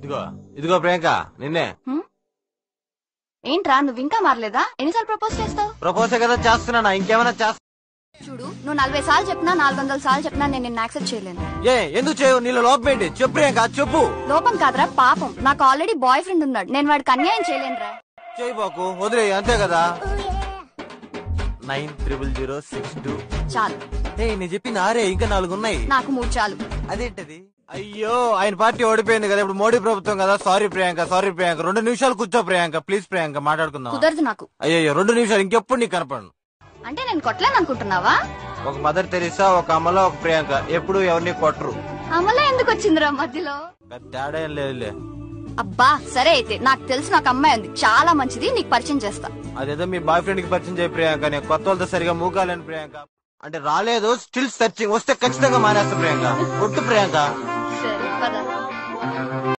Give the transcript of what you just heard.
ఇదిగో ఇదిగో ప్రియాంక నిన్నే ఏంట్రా నువ్వు ఇంకా మారలేదా ఎన్నిసార్లు ప్రపోజ్ చేస్తావు ప్రపోజే కదా చేస్తున్నా ఇంకేమైనా చేస్తా చూడు నువ్వు నలభై సార్లు చెప్పినా నాలుగు వందల సార్లు చెప్పినా నేను నిన్ను యాక్సెప్ట్ చేయలేను ఏ ఎందుకు చేయవు నీలో లోపం ఏంటి చెప్పు ప్రియాంక చెప్పు లోపం కాదురా పాపం నాకు ఆల్రెడీ బాయ్ ఫ్రెండ్ ఉన్నాడు నేను వాడికి అన్యాయం చేయలేనురా చేయి బాకు వదిలే అంతే కదా nine triple zero six two చాలు ఏ నేను చెప్పింది ఆరే ఇంకా నాలుగు ఉన్నాయి నాకు మూడు చాలు అదేంటది అయ్యో ఆయన పార్టీ ఓడిపోయింది కదా ఇప్పుడు మోడీ ప్రభుత్వం కదా సారీ ప్రియాంక సారీ ప్రియాంక రెండు నిమిషాలు కూర్చో ప్రియాంక ప్లీజ్ ప్రియాంక మాట్లాడుకుందాం కుదరదు నాకు అయ్యో రెండు నిమిషాలు ఇంకెప్పుడు నీకు కనపడను అంటే నేను కొట్టలేను అనుకుంటున్నావా ఒక మదర్ తెరీసా ఒక అమ్మలో ఒక ప్రియాంక ఎప్పుడు ఎవరిని కొట్టరు అమలే ఎందుకు వచ్చిందిరా మధ్యలో పెద్ద తేడా ఏం లేదులే అబ్బా సరే అయితే నాకు తెలిసి నాకు అమ్మాయి ఉంది చాలా మంచిది నీకు పరిచయం చేస్తా అదేదో మీ బాయ్ ఫ్రెండ్ కి పరిచయం చేయ ప్రియాంక నేను కొత్త వాళ్ళతో సరిగా మూగాలేను ప్రియాంక అంటే రాలేదు స్టిల్ సర్చింగ్ వస్తే ఖచ్చితంగా మానేస్తా ప్రియాంక కొట్టు ప్రియాంక సరే పద